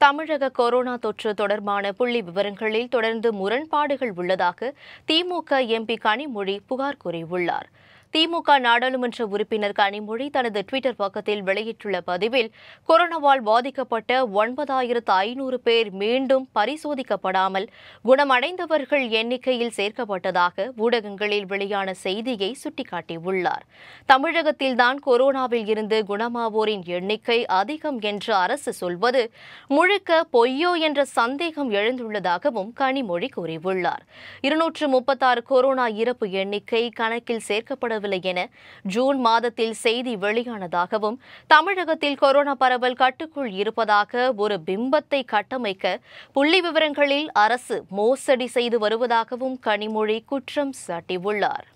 தமிழக கொரோனா தொற்று தொடர்பான புள்ளி விவரங்களில் தொடர்ந்து முரண்பாடுகள் உள்ளதாக திமுக எம்பி கனிமொழி புகார் கூறியுள்ளார் திமுக நாடாளுமன்ற உறுப்பினர் கனிமொழி தனது டுவிட்டர் பக்கத்தில் வெளியிட்டுள்ள பதிவில் கொரோனாவால் பாதிக்கப்பட்ட ஒன்பதாயிரத்து ஐநூறு பேர் மீண்டும் பரிசோதிக்கப்படாமல் குணமடைந்தவர்கள் எண்ணிக்கையில் சேர்க்கப்பட்டதாக ஊடகங்களில் வெளியான செய்தியை சுட்டிக்காட்டியுள்ளார் தமிழகத்தில்தான் கொரோனாவில் இருந்து குணமாவோரின் எண்ணிக்கை அதிகம் என்று அரசு சொல்வது முழுக்க பொய்யோ என்ற சந்தேகம் எழுந்துள்ளதாகவும் கனிமொழி கூறியுள்ளார் இருநூற்று முப்பத்தாறு கொரோனா இறப்பு எண்ணிக்கை கணக்கில் சேர்க்கப்படவில்லை என ஜூன் மாதத்தில் செய்தி வெளியானதாகவும் தமிழகத்தில் கொரோனா பரவல் கட்டுக்குள் இருப்பதாக ஒரு பிம்பத்தை கட்டமைக்க புள்ளி விவரங்களில் அரசு மோசடி செய்து வருவதாகவும் கனிமொழி குற்றம் சாட்டியுள்ளார்